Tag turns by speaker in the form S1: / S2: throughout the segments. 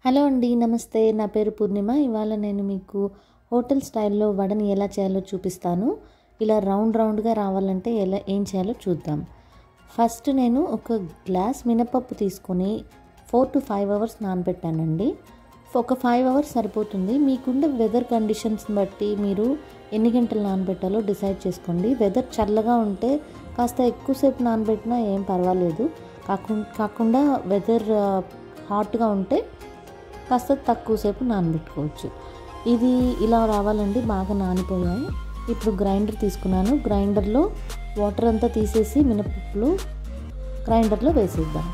S1: hello అండి నమస్తే నా పేరు పూర్ణిమ ఇవాళ నేను మీకు హోటల్ స్టైల్లో వడని ఎలా చేయాలో చూపిస్తాను ఇలా రౌండ్ రౌండ్గా రావాలంటే ఎలా ఏం చేయాలో చూద్దాం ఫస్ట్ నేను ఒక గ్లాస్ మినపప్పు తీసుకొని ఫోర్ టు ఫైవ్ అవర్స్ నానబెట్టానండి ఒక ఫైవ్ అవర్స్ సరిపోతుంది మీకుండే వెదర్ కండిషన్స్ బట్టి మీరు ఎన్ని గంటలు నానబెట్టాలో డిసైడ్ చేసుకోండి వెదర్ చల్లగా ఉంటే కాస్త ఎక్కువసేపు నానబెట్టినా ఏం పర్వాలేదు కాకుండా కాకుండా వెదర్ హాట్గా ఉంటే కాస్త తక్కువసేపు నానబెట్టుకోవచ్చు ఇది ఇలా రావాలండి బాగా నానిపోయాయి ఇప్పుడు గ్రైండర్ తీసుకున్నాను గ్రైండర్లో వాటర్ అంతా తీసేసి మినపప్పులు గ్రైండర్లో వేసేద్దాం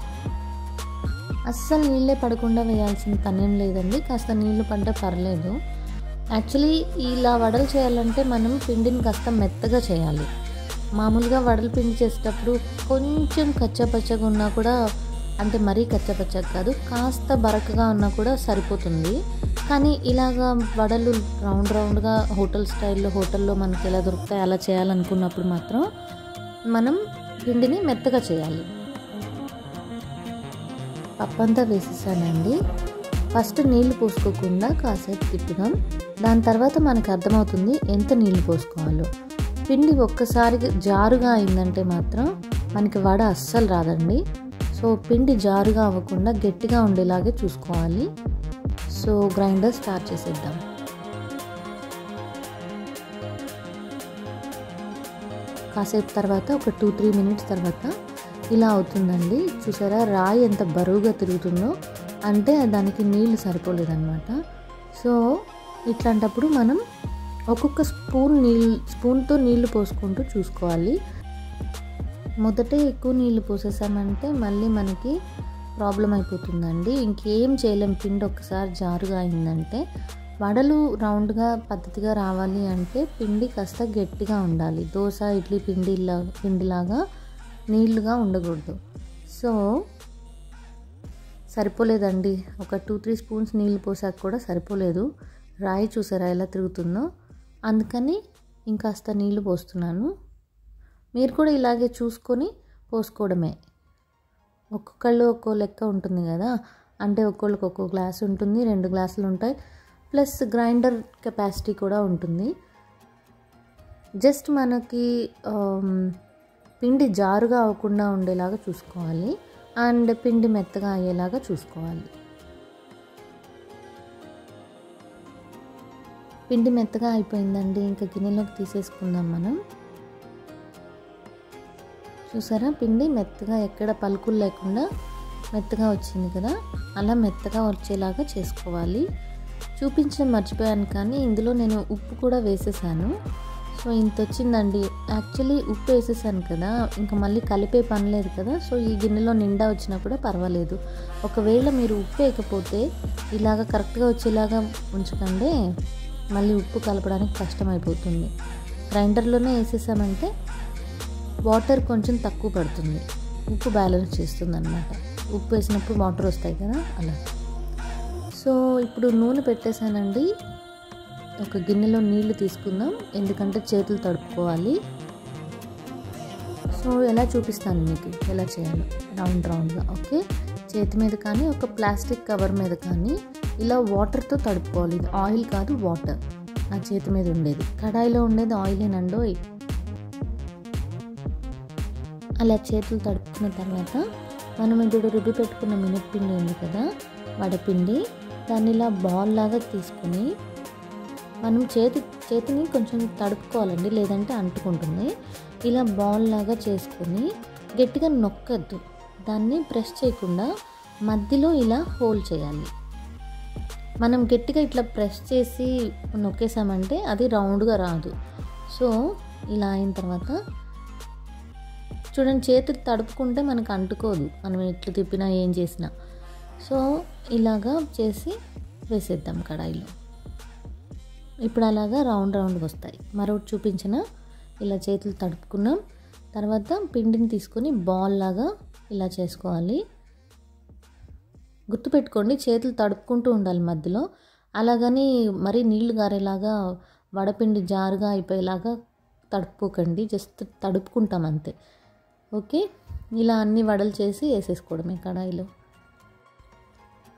S1: అస్సలు నీళ్ళే పడకుండా వేయాల్సిన పనేం లేదండి కాస్త నీళ్లు పడ్డా పర్లేదు యాక్చువల్లీ ఇలా వడలు చేయాలంటే మనం పిండిని కాస్త మెత్తగా చేయాలి మామూలుగా వడలు పిండి చేసేటప్పుడు కొంచెం కచ్చపచ్చగా ఉన్నా కూడా అంటే మరీ కచ్చపచ్చగా కాదు కాస్త బరకగా ఉన్నా కూడా సరిపోతుంది కానీ ఇలాగా వడలు రౌండ్ రౌండ్గా హోటల్ స్టైల్లో హోటల్లో మనకి ఎలా దొరుకుతాయి అలా చేయాలనుకున్నప్పుడు మాత్రం మనం పిండిని మెత్తగా చేయాలి పప్పంతా వేసేసానండి ఫస్ట్ నీళ్లు పోసుకోకుండా కాసేపు తిప్పుదాం దాని తర్వాత మనకు అర్థమవుతుంది ఎంత నీళ్లు పోసుకోవాలో పిండి ఒక్కసారి జారుగా అయిందంటే మాత్రం మనకి వడ అస్సలు రాదండి సో పిండి జారుగా అవ్వకుండా గట్టిగా ఉండేలాగే చూసుకోవాలి సో గ్రైండర్ స్టార్ట్ చేసేద్దాం కాసేపు తర్వాత ఒక టూ త్రీ మినిట్స్ తర్వాత ఇలా అవుతుందండి చూసారా రాయి ఎంత బరువుగా తిరుగుతుందో అంటే దానికి నీళ్లు సరిపోలేదన్నమాట సో ఇట్లాంటప్పుడు మనం ఒక్కొక్క స్పూన్ నీళ్ళు స్పూన్తో నీళ్లు పోసుకుంటూ చూసుకోవాలి మొదటే ఎక్కువ నీళ్లు పోసేసామంటే మళ్ళీ మనకి ప్రాబ్లం అయిపోతుందండి ఇంకేం చేయలేం పిండి ఒక్కసారి జారుగా అయిందంటే వడలు రౌండ్గా పద్ధతిగా రావాలి అంటే పిండి కాస్త గట్టిగా ఉండాలి దోశ ఇడ్లీ పిండిలా పిండిలాగా నీళ్లుగా ఉండకూడదు సో సరిపోలేదండి ఒక టూ త్రీ స్పూన్స్ నీళ్ళు పోసాక కూడా సరిపోలేదు రాయి చూసారా ఎలా తిరుగుతుందో అందుకని ఇంకాస్త నీళ్లు పోస్తున్నాను మీరు కూడా ఇలాగే చూసుకొని పోసుకోవడమే ఒక్కొక్కళ్ళు ఒక్కో లెక్క ఉంటుంది కదా అంటే ఒక్కొక్కళ్ళకి ఒక్కో గ్లాస్ ఉంటుంది రెండు గ్లాసులు ఉంటాయి ప్లస్ గ్రైండర్ కెపాసిటీ కూడా ఉంటుంది జస్ట్ మనకి పిండి జారుగా అవ్వకుండా ఉండేలాగా చూసుకోవాలి అండ్ పిండి మెత్తగా అయ్యేలాగా చూసుకోవాలి పిండి మెత్తగా అయిపోయిందండి ఇంకా గిన్నెలోకి తీసేసుకుందాం మనం చూసారా పిండి మెత్తగా ఎక్కడ పలుకులు లేకుండా మెత్తగా వచ్చింది కదా అలా మెత్తగా వచ్చేలాగా చేసుకోవాలి చూపించడం మర్చిపోయాను కానీ ఇందులో నేను ఉప్పు కూడా వేసేసాను సో ఇంత వచ్చిందండి యాక్చువల్లీ ఉప్పు వేసేసాను కదా ఇంకా మళ్ళీ కలిపే పని లేదు కదా సో ఈ గిన్నెలో నిండా వచ్చినా కూడా పర్వాలేదు ఒకవేళ మీరు ఉప్పు వేయకపోతే ఇలాగ కరెక్ట్గా వచ్చేలాగా ఉంచకండి మళ్ళీ ఉప్పు కలపడానికి కష్టమైపోతుంది గ్రైండర్లోనే వేసేసామంటే వాటర్ కొంచెం తక్కువ పడుతుంది ఉప్పు బ్యాలెన్స్ చేస్తుంది అనమాట ఉప్పు వేసినప్పుడు వాటర్ వస్తాయి కదా అలా సో ఇప్పుడు నూనె పెట్టేశానండి ఒక గిన్నెలో నీళ్లు తీసుకుందాం ఎందుకంటే చేతులు తడుపుకోవాలి సో ఎలా చూపిస్తాను మీకు ఎలా చేయాలో రౌండ్ రౌండ్గా ఓకే చేతి మీద కానీ ఒక ప్లాస్టిక్ కవర్ మీద కానీ ఇలా వాటర్తో తడుపుకోవాలి ఇది ఆయిల్ కాదు వాటర్ నా చేతి మీద ఉండేది కడాయిలో ఉండేది ఆయిలేనండోయ్ అలా చేతులు తడుపుకున్న తర్వాత మనం ఇప్పుడు రుబ్బి పెట్టుకున్న మినప్పిండి ఉంది కదా వడపిండి దాన్ని ఇలా బాల్ లాగా తీసుకుని మనం చేతి చేతిని కొంచెం తడుపుకోవాలండి లేదంటే అంటుకుంటుంది ఇలా బాల్ లాగా చేసుకుని గట్టిగా నొక్కద్దు దాన్ని ప్రెస్ చేయకుండా మధ్యలో ఇలా హోల్ చేయాలి మనం గట్టిగా ఇట్లా ప్రెస్ చేసి నొక్కేసామంటే అది రౌండ్గా రాదు సో ఇలా అయిన తర్వాత చూడండి చేతులు తడుపుకుంటే మనకు అంటుకోదు మనం ఎట్లు తిప్పినా ఏం చేసినా సో ఇలాగా చేసి వేసేద్దాం కడాయిలో ఇప్పుడు అలాగా రౌండ్ రౌండ్ వస్తాయి మరొకటి చూపించిన ఇలా చేతులు తడుపుకున్నాం తర్వాత పిండిని తీసుకొని బాల్ లాగా ఇలా చేసుకోవాలి గుర్తుపెట్టుకోండి చేతులు తడుపుకుంటూ ఉండాలి మధ్యలో అలాగని మరీ నీళ్లు గారేలాగా వడపిండి జారుగా అయిపోయేలాగా తడుపుకోకండి జస్ట్ తడుపుకుంటాం అంతే ఓకే ఇలా అన్ని వడలు చేసి వేసేసుకోవడమే కడాయిలో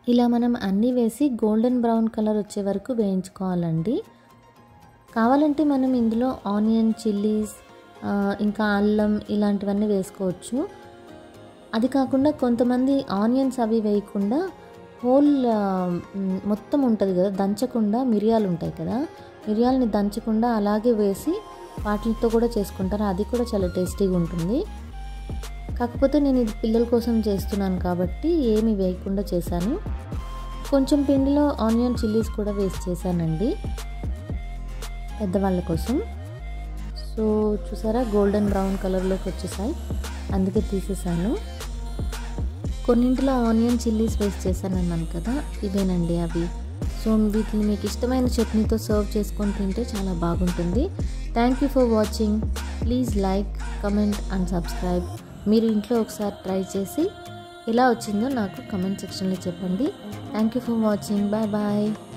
S1: ఇలా మనం అన్నీ వేసి గోల్డెన్ బ్రౌన్ కలర్ వచ్చే వరకు వేయించుకోవాలండి కావాలంటే మనం ఇందులో ఆనియన్ చిల్లీస్ ఇంకా అల్లం ఇలాంటివన్నీ వేసుకోవచ్చు అది కాకుండా కొంతమంది ఆనియన్స్ అవి వేయకుండా హోల్ మొత్తం ఉంటుంది కదా దంచకుండా మిరియాలు ఉంటాయి కదా మిరియాలని దంచకుండా అలాగే వేసి వాటితో కూడా చేసుకుంటారు అది కూడా చాలా టేస్టీగా ఉంటుంది కాకపోతే నేను ఇది పిల్లల కోసం చేస్తున్నాను కాబట్టి ఏమి వేయకుండా చేశాను కొంచెం పిండిలో ఆనియన్ చిల్లీస్ కూడా వేసి చేశానండి పెద్దవాళ్ళ కోసం సో చూసారా గోల్డెన్ బ్రౌన్ కలర్లోకి వచ్చేసాయి అందుకే తీసేసాను కొన్నింటిలో ఆనియన్ చిల్లీస్ వేస్ట్ చేశాను అన్నాను కదా ఇవేనండి అవి సో వీటిని మీకు ఇష్టమైన చట్నీతో సర్వ్ చేసుకొని తింటే చాలా బాగుంటుంది thank you for watching please like comment and subscribe మీరు ఇంట్లో ఒకసారి ట్రై చేసి ఎలా వచ్చిందో నాకు కమెంట్ సెక్షన్లో చెప్పండి thank you for watching bye bye